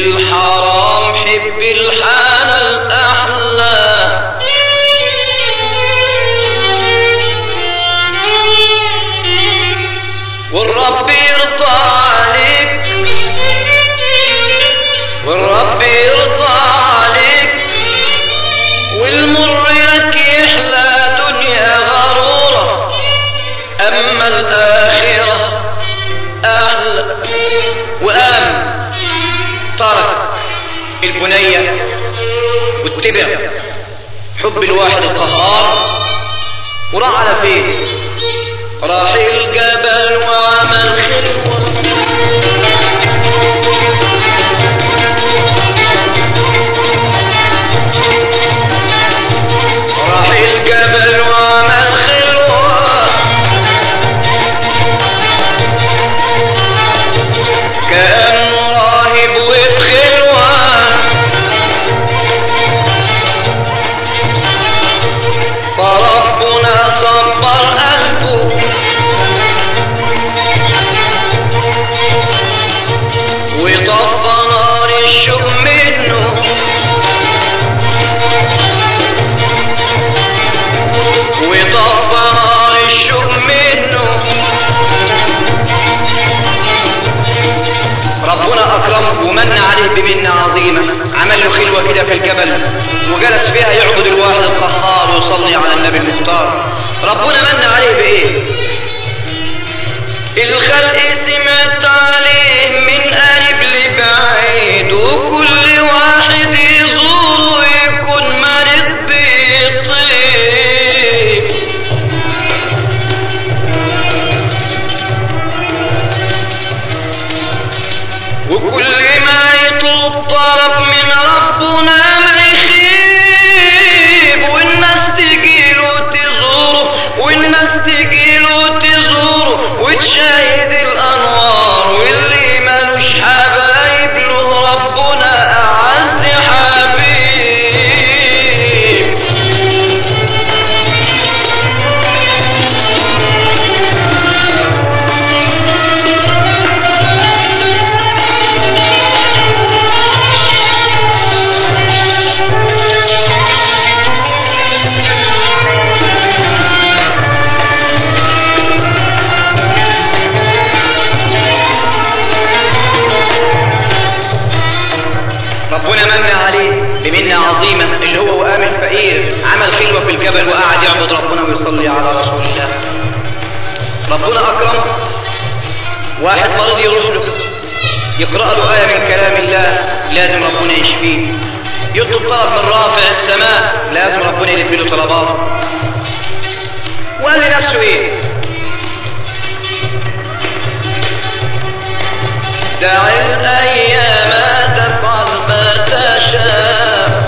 الحرام حب الحال الأحلى والرب يرضى عليك والرب يرضى عليك والمر لك يحلى دنيا غرورة أما الآخرة أحلى وآمن ترك البنية واتبع حب الواحد القهار وراح على فين راح الجبل وعمل خلوة راح الجبل وعمل خلوة كأنه راهب وبخلوة فربنا صبر قلبه وطفى نار الشوق منه وطفى نار الشوق منه ربنا أكرمه ومن عليه بمنة عظيمة عمل له خلوة كده في الجبل وجلس فيها يعبد الواحد القهار ويصلي على النبي المختار ربنا من عليه بإيه الخلق سمعت عليه من قريب لبعيد وكل واحد يزوره يكون مريض بيطيب وكل ما يطلب طلب من ربنا ما يخيب والناس تجيله تزوره والناس تجيله تزوره وتشاهد الانوار واللي ملوش حبايب له ربنا اعز حبيب ربنا من عليه بمنة عظيمة اللي هو وآمن فقير عمل خلوة في الجبل وقعد يعبد ربنا ويصلي على رسول الله ربنا أكرمه واحد مرض يروح له يقرأ له آية من كلام الله لازم ربنا يشفيه يطلب طلب من رافع السماء لازم ربنا يلبي له طلباته وقال لنفسه ايه دع الأيام تفعل ما تشاء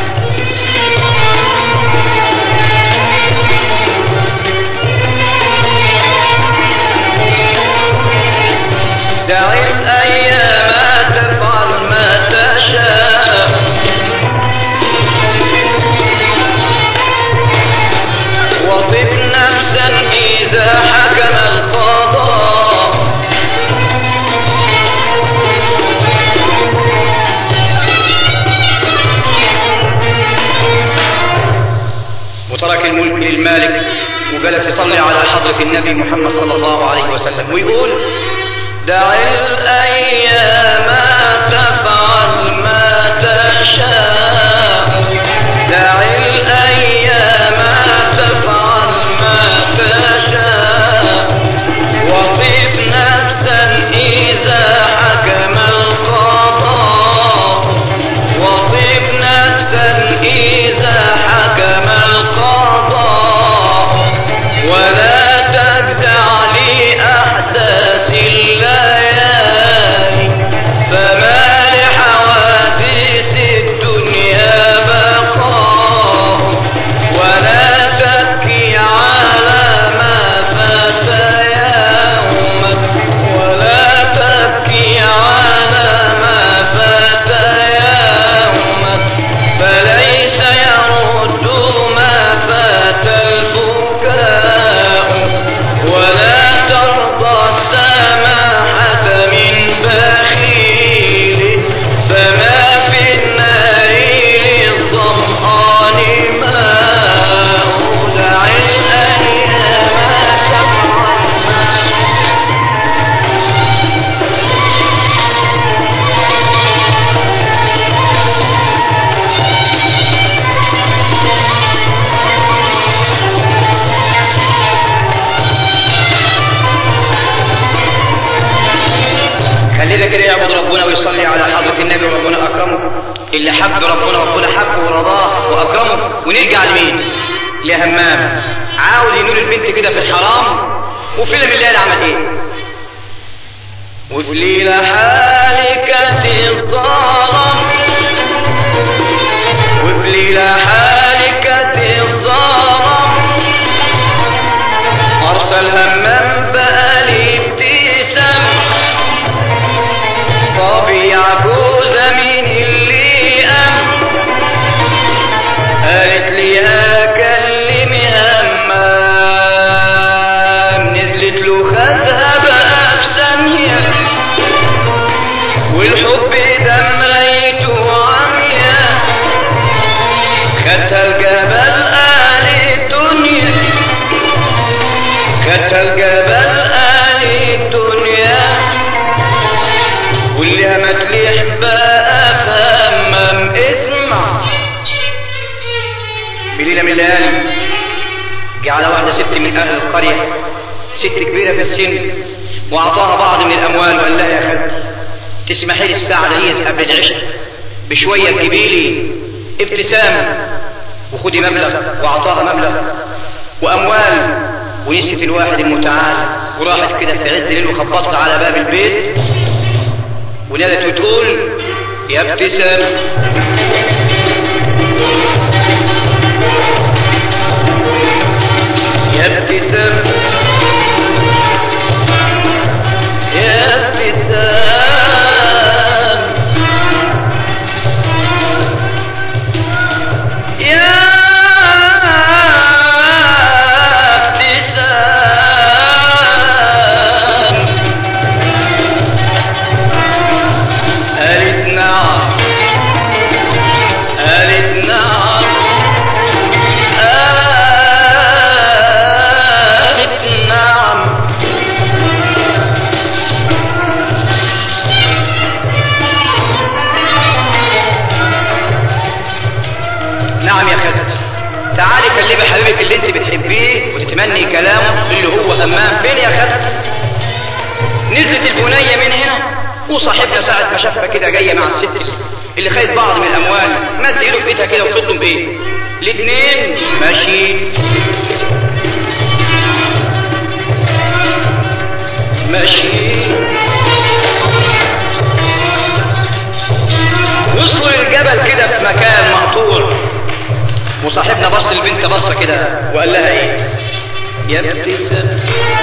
دع الأيام تفعل ما تشاء وطب نفسا إذا حكم القضاء وترك الملك للمالك وجلس يصلي على حضرة النبي محمد صلى الله عليه وسلم ويقول دع الأيام تفعل ما تشاء دع الأيام تفعل ما تشاء وطف نفسا إذا حكم القضاء وطف نفسا إذا حكم القضاء ولا تدع لأحداث الليالي ربنا اكرمه اللي حب ربنا ربنا حبه ورضاه واكرمه ونرجع لمين لهمام عاوز ينول البنت كده في الحرام وفي ليله من الليالي عمل ايه وفي ليله حالكة الظلم وفي ليله حالكة الظلم ارسل همام بقى لي ابتسام طب يا عجوزة مين اللي قام قالت لي اكلمي همام نزلت له خدها بقى في ثانية والحب ده مرايته عميا خدها الجبل قال الدنيا خدها الجبل قال الدنيا واللي ما تليح بقى فهمم اسمع بليلة من الليالي جه على واحدة ست من أهل القرية ست كبيرة في السن وأعطاها بعض من الأموال وقال لها يا خالتي تسمحي لي الساعة ديت قبل العشاء بشوية تجيبي لي ابتسام وخدي مبلغ وأعطاها مبلغ وأموال ونسيت الواحد المتعال وراحت كده في عز الليل وخبطت على باب البيت ونادت وتقول يا ابتسام يا ابتسام يا ابتسام يا ابتسام قالت نعم قالت نعم قالت نعم نعم يا خالد تعالي كلمي حبيبك اللي انت بتحبيه وتتمني كلامه اللي هو امام فين يا خالد نزلت البنية من هنا وصاحبنا ساعة ما شافها كده جاية مع الست اللي خدت بعض من الأموال مد إيده في إيدها كده وفضلوا بإيه الاتنين ماشي ماشي وصلوا للجبل كده في مكان مقطوع وصاحبنا بص البنت بصة كده وقال لها ايه يا ابتسام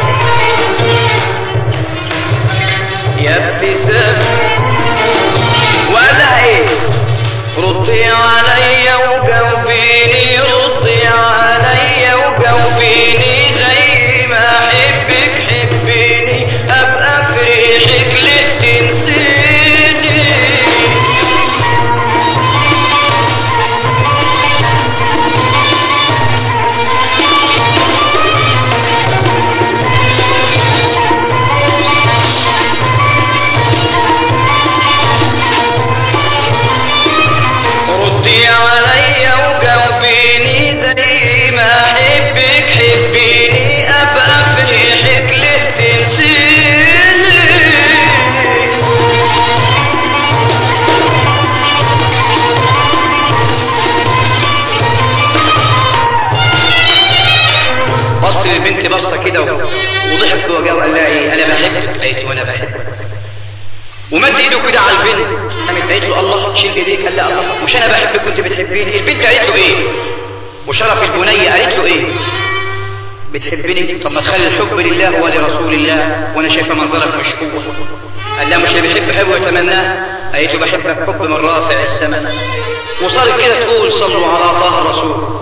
يا ابتسام وقال لها ايه ردي عليا وجاوبيني ردي عليا وجاوبيني زي ما احبك حبيني ابقى في ريحك ليه تنسيني ردي عليا وجاوبيني زي ما احبك حبيني ابقى في ريحك ليه تنسيني بص للبنت بصه كده وضحك وجا وقال لها ايه انا بحبك قالت وانا بحبك ومد ايده كده على البنت قامت قالت له الله شيل ايديك قال لها الله مش انا بحبك كنت بتحبيني البنت قالت له ايه وشرف البنيه قالت له ايه بتحبني طب ما تخلي الحب لله ولرسول الله وانا شايفه منظرك مش قوه قال لها مش اللي بيحب حب ويتمناه قالت له بحبك حب من رافع السماء وصارت كده تقول صلوا على طه الرسول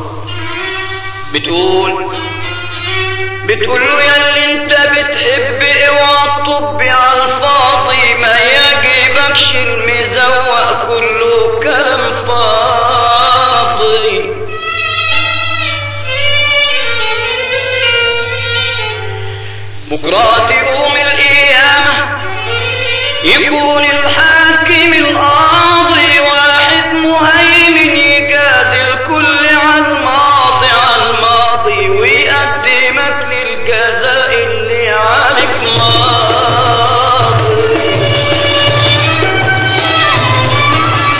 بتقول بتقول له يا اللي انت بتحب اوعى تطب على الفاضي ما يعجبكش المزوق كله كلام فاضي بكرة تقوم القيامة يكون الحاكم القاضي واحد مهيمن يجادل كل على الماضي على الماضي ويقدمك للجزاء اللي عليك ماضي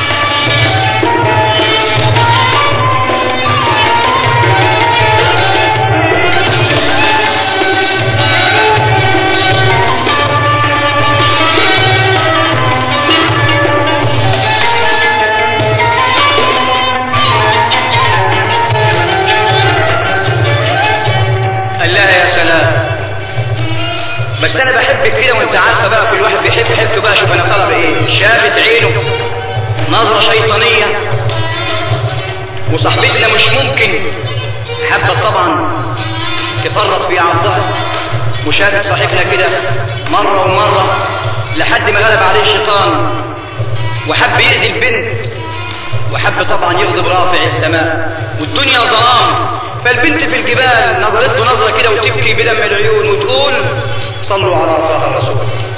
شافت عينه نظرة شيطانية وصاحبتنا مش ممكن حبت طبعا تفرط في عرضها وشافت صاحبنا كده مرة ومرة لحد ما غلب عليه الشيطان وحب يأذي البنت وحب طبعا يغضب رافع السماء والدنيا ظلام فالبنت في الجبال نظرت له نظرة كده وتبكي بدم العيون وتقول صلوا على طه الرسول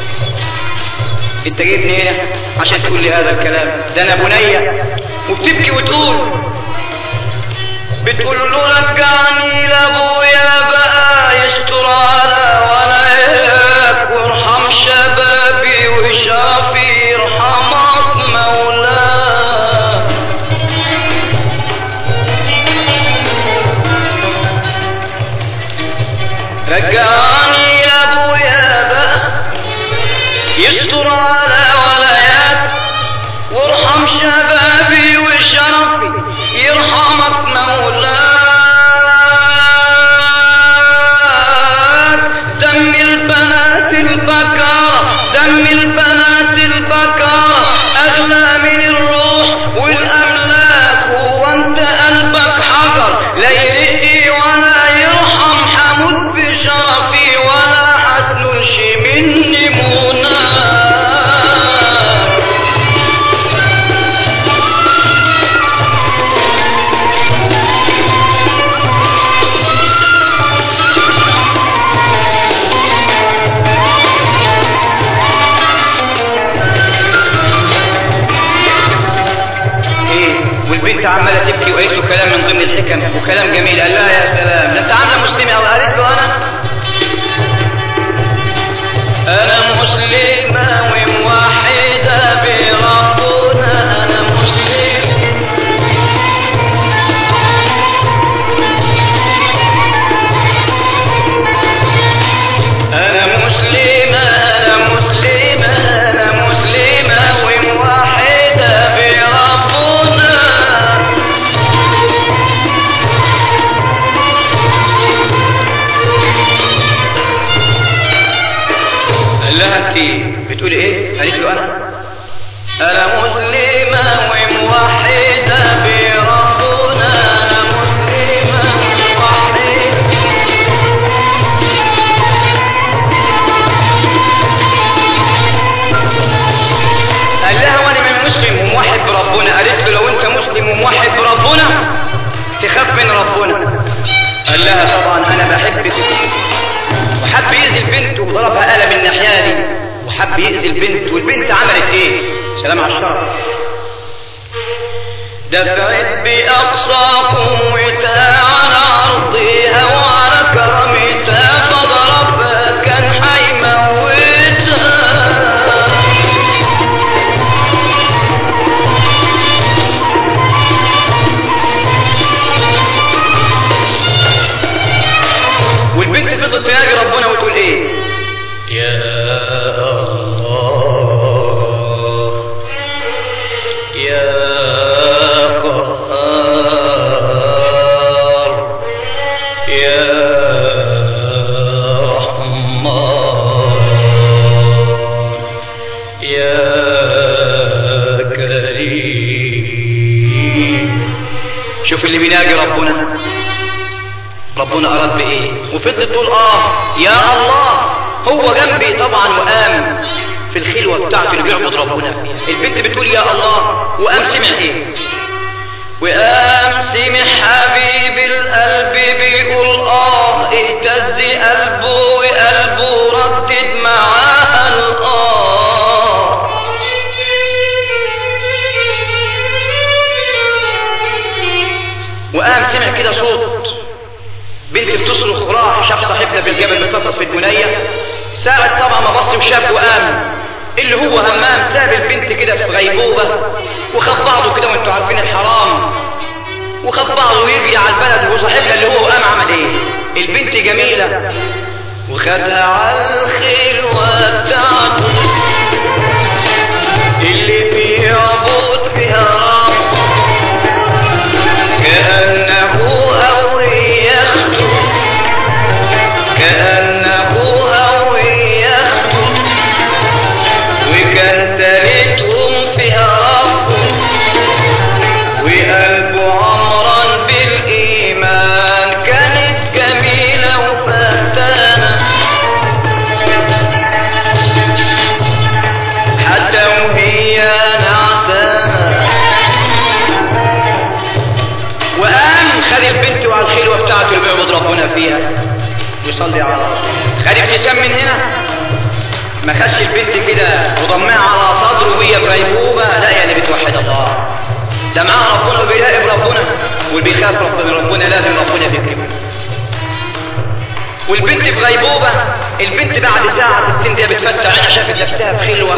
انت جايبني هنا عشان تقول لي هذا الكلام ده انا بنية وبتبكي وتقول بتقول له رجعني لابويا بقى يستر على ولاك وارحم شبابي وشافي ارحمك مولاك رجعني لابويا بقى يستر على ولايات وارحم شبابي وشرفي يرحمك مولاك دم البنات البكار دم البنات البكار أغلى من الروح والأملاك هو أنت قلبك حجر لا يرقي ولا يرحم حمود بشرفي ولا حتنش مني مناك ايه والبنت عماله تبكي وقالت له كلام من ضمن الحكم وكلام جميل قال لها يا سلام ده انت عامله مسلمه او قالت له انا انا مسلمه وموحده بربنا انا مسلمه أنا مسلمة أنا مسلمة أنا مسلمة وموحدة بربنا قال لها أنت بتقولي إيه؟ قالت له أنا أنا مسلمة وموحدة بربنا أنا مسلمة وموحدة قال لها وانا من مسلم وموحد بربنا قالت له لو انت مسلم وموحد بربنا تخاف من ربنا قال لها طبعا انا بحبك وحب يأذي البنت وضربها قلم الناحيه دي وحب يأذي البنت والبنت عملت ايه سلام على الشرف دفعت بأقصى قوتها على أرضها وعلى كرمتها فضربها كان حيموتها والبنت فضلت تناجي ربنا وتقول ايه يا الله يا قهار يا رحمن يا كريم شوف اللي بيناجي ربنا ربنا أراد بإيه وفضلت تقول آه يا الله هو جنبي طبعا وقام في الخلوة بتاعته اللي بيعبد ربنا البنت بتقول يا الله وقام سمع إيه وقام سمع حبيب القلب بيقول آه اهتز قلبه وقلبه ردد معاها الآه وقام سمع كده صوت بنت بتصرخ راح شاف صاحبنا في الجبل بتطلع في البنية ساعد طبعا ما بص وشاف وقام اللي هو همام ساب البنت كده في غيبوبة وخد بعضه كده وانتوا عارفين الحرام وخد بعضه ويجي على البلد وصاحبنا اللي هو قام عمل ايه البنت جميلة وخدها على الخلوة بتاعته اللي بيعبد فيها رب كأنه هوي يخطو كأنه هوي يخطو وكان تالت ما خدش البنت كده وضمها على صدره وهي في غيبوبة لا يا اللي بتوحد الله ده معاه ربنا وبيراقب ربنا واللي بيخاف ربنا ربنا لازم ربنا بيكرمه والبنت في غيبوبة البنت بعد ساعة 60 دقيقة بتفتح عينها شافت نفسها في خلوة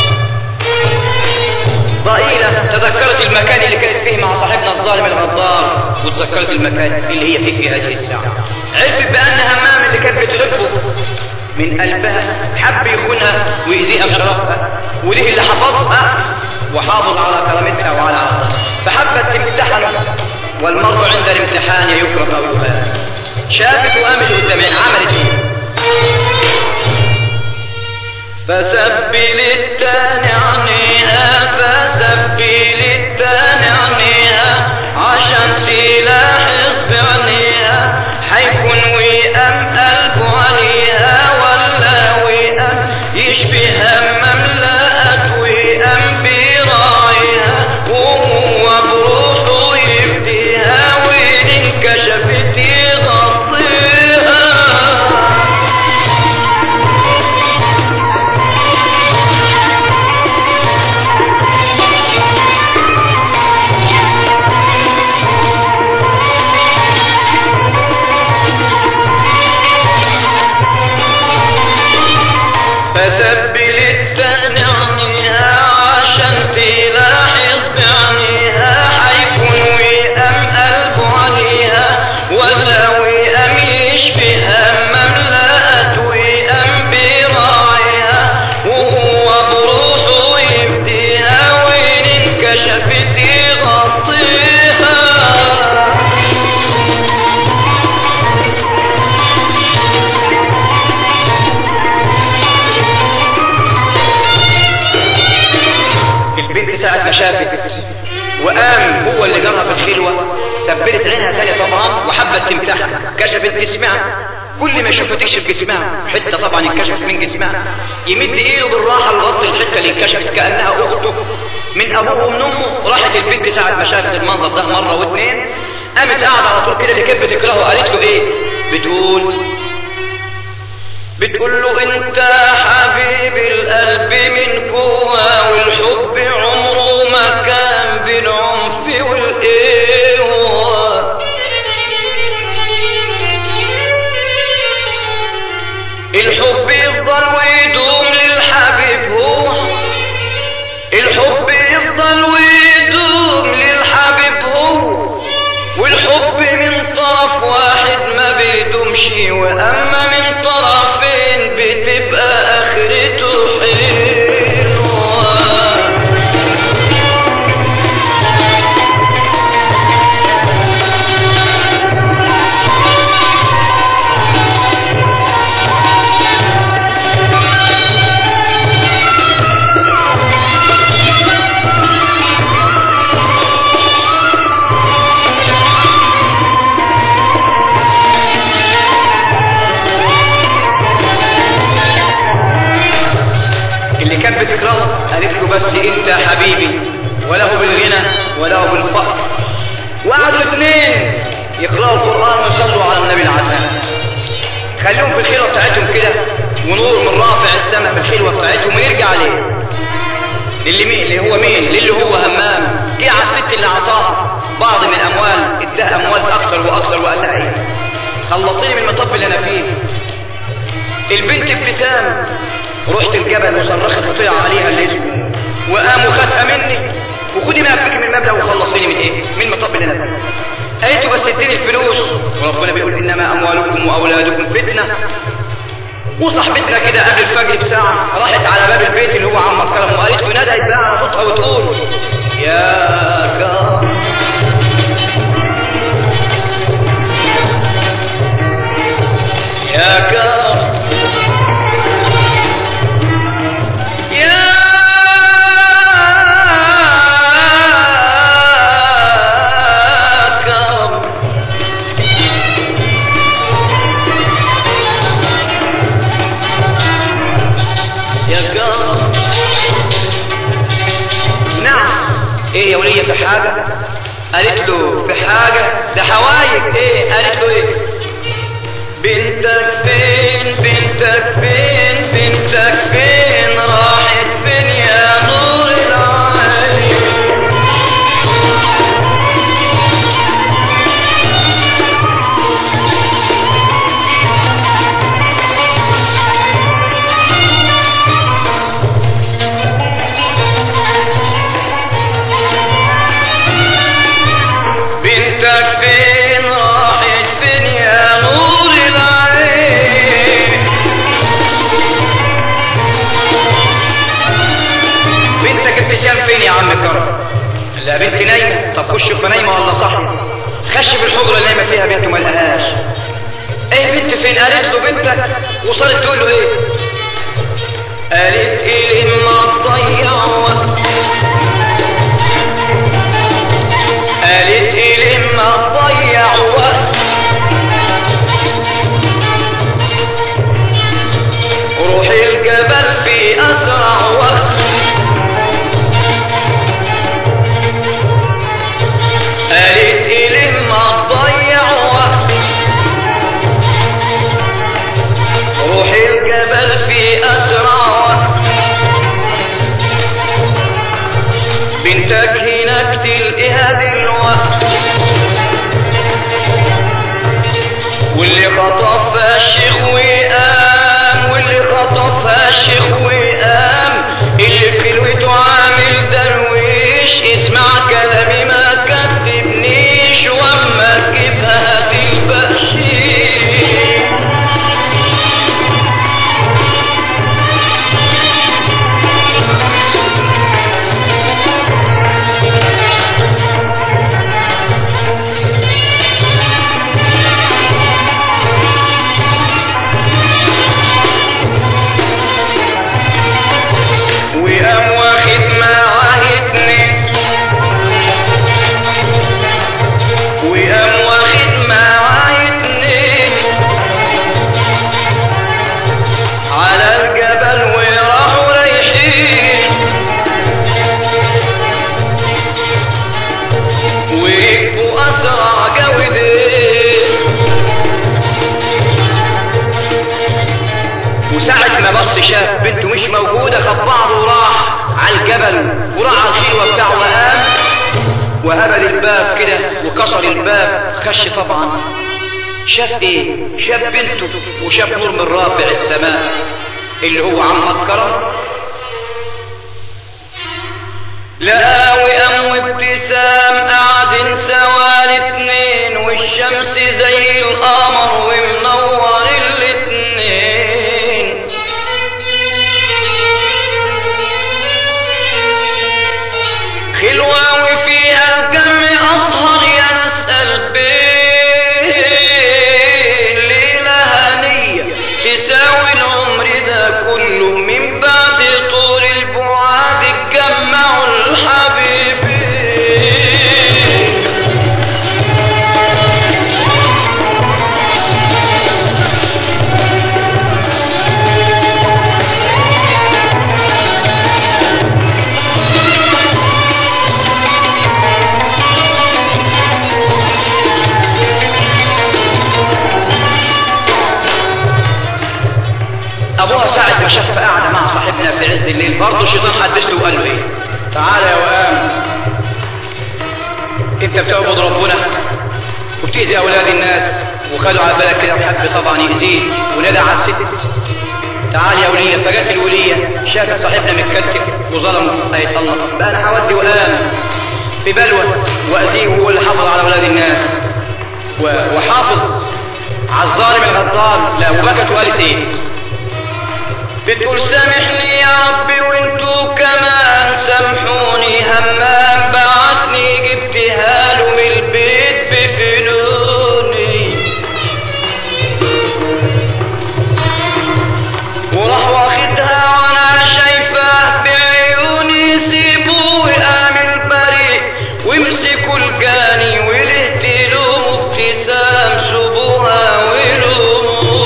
ضئيلة تذكرت المكان اللي كانت فيه مع صاحبنا الظالم الغدار وتذكرت المكان اللي هي فيه في هذه الساعة عرفت بأن همام اللي كانت بتحبه من قلبها حب يخونها ويأذيها بشرفها وليه اللي حفظها وحافظ على كرامتها وعلى عرضها فحبت تمتحن والمرء عند الامتحان يكرم أو يهان شافت وقامت قدامين عملت ايه فسبل التاني عنيها فسبل التاني عنيها عشان تلاحظ بعينيها حيكون وئام قلبه عليها ولا وئام يشبه مملأة وئام براعيها وهو بروحه يفديها وإن انكشفت يغطيها فسبل التاني عنيها عشان تلاحظ بعينيها حيكون وئام قلبه عليها ولا وئام يشبهها مملأة وئام براعيها وهو بروحه يفديها وإن انكشفت يغطيها البنت ساعة ما شافت وقام هو اللي جرها في الخلوة سبلت عينها ثانية طبعا وحبت تمسحها كشفت جسمها كل ما يشوفها تكشف جسمها حتة طبعا انكشفت من جسمها يمد ايده بالراحة لغطي الحتة اللي انكشفت كأنها اخته من ابوه ومن امه راحت البنت ساعة ما شافت المنظر ده مرة واثنين قامت قاعدة على طول كده اللي كانت بتكرهه قالت له ايه بتقول بتقول له انت حبيب القلب من جوا والحب عمره ما كان بالعنف والقوة الحب يفضل ويدوم للحبيب هو الحب يفضل ويدوم للحبيب هو والحب من طرف واحد ما بيدومش واما من طرفين بتبقى اخرته حلوه اللي كانت بتكرهه قالت له بس انت حبيبي وله بالغنى وله بالفقر وقعدوا الاثنين يقرأوا القرآن ويصلوا على النبي العزام خليهم في الخلوة بتاعتهم كده ونور من رافع السماء في الخلوة بتاعتهم ويرجع عليه اللي مين اللي هو مين اللي هو همام جه على الست اللي اعطاها بعض من الاموال اداها اموال اكثر واكثر وقال لها ايه خلصيني من المطب اللي انا فيه البنت ابتسام رحت الجبل وصرخت وطلع عليها اللي اسمه وقام وخدها مني وخدي ما فيك من المبلغ وخلصيني من ايه من المطب اللي انا فيه قالت له بس اديني الفلوس وربنا بيقول انما اموالكم واولادكم فتنه وصاحبتنا كده قبل الفجر بساعة راحت على باب البيت اللي هو عم كرم وقالت له ندعت بقى على صوتها وتقول يا كرم يا كرم يا كرم يا كرم نعم ايه يا ولية في حاجة قالت له في حاجة ده حوايج ايه قالت له ايه بنتك فين بنتك فين بنتك فين لا بنت نايمة طب خش في نايمة ولا صح خش في الحجرة اللي نايمة فيها بنته ما لقاهاش ايه بنت فين قالت له بنتك وصلت تقول له ايه قالت ايه ما تضيع وقت قالت ايه ما تضيع وقت روح الجبل في اسرع وقت قالت ايه ما تضيع وقت روح الجبل في اسرع وقت بنتك هناك تلقيها دلوقت واللي خطفها الشيخ وقام واللي خطفها الشيخ وقام اللي في الويت عامل درويش اسمع كلامي ما كذبنيش واما تجيبها تلبشيش وقام واخد معاه اتنين وقام واخد معاه اتنين على الجبل وراحوا رايحين وقفوا اسرع جودين وساعة ما بص شاف بنته مش موجودة خد بعضه وراح على الجبل وراح على الخيوة بتاعه وقام وهبل الباب كده وكسر الباب خش طبعا شاف ايه شاف بنته وشاف نور من رافع السماء اللي هو عم الكرم لا وقام وابتسام قاعدين سوا الاتنين والشمس زي القمر ومنور الاتنين خلوة وفيها الجمع أطهر يا نسأل بين ليلة هنية تساوي العمر ده كله من بعد طول البعاد اتجمعوا الحبيبين ابوها ساعة ما شاف قاعدة مع صاحبنا في عز الليل برضه الشيطان حدث له وقال له ايه تعالى يا وقام انت بتعبد ربنا وبتأذي اولاد الناس وخلوا على بالك كده حد طبعا يأذيه ونادى على الست تعال يا ولية فجت الولية شافت صاحبنا متكتف وظلم هيطلق بقى انا هودي وقام في بلوى واذيه وهو اللي حافظ على اولاد الناس و- وحافظ على الظالم الغدار لا وبكت وقالت ايه بتقول سامحني يا ربي وانتو كمان سامحوني همام بعتني جبتها له من البيت بفنوني وراح واخدها وانا شايفاه بعيوني سيبوه وقام البريء وامسكوا الجاني ولهتلوا ابتسام سبوها ولوموني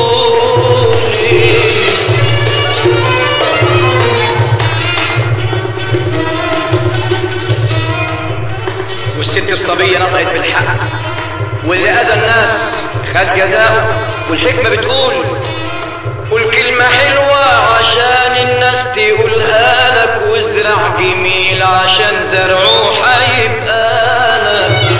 والست الصبية نطقت بالحق واللي أذى الناس خد جزاؤه والحكمة بتقول قول كلمة حلوة عشان الناس تقولها لك وازرع جميل عشان زرعه هيبقى لك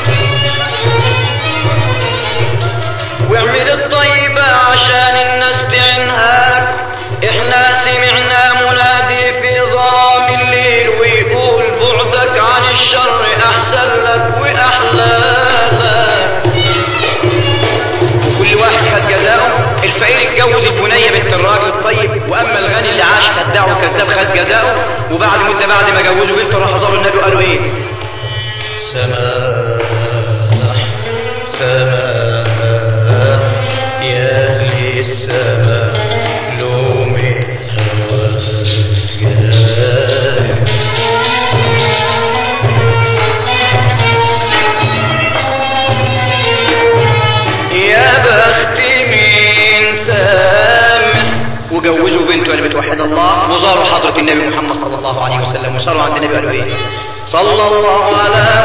واعمل الطيبة عشان الناس تعنها لك احنا سمعنا منادي في ظلام الليل ويقول بعدك عن الشر احسن لك واحلى لك وكل واحد خد جزاؤه الفقير اتجوز البنية بنت الراجل الطيب واما الغني اللي عاش خدعه وكذاب خد جزاؤه وبعد مدة بعد ما جوزوا بنته راحوا زاروا النبي وقالوا ايه سماح سماح يا أهل السماء لومي هواك يا بخت من سامح وجوزوا بنته اللي بتوحد الله وزاروا حضرة النبي محمد صلى الله عليه وسلم وصاروا عند النبي قالوا ايه صلى الله على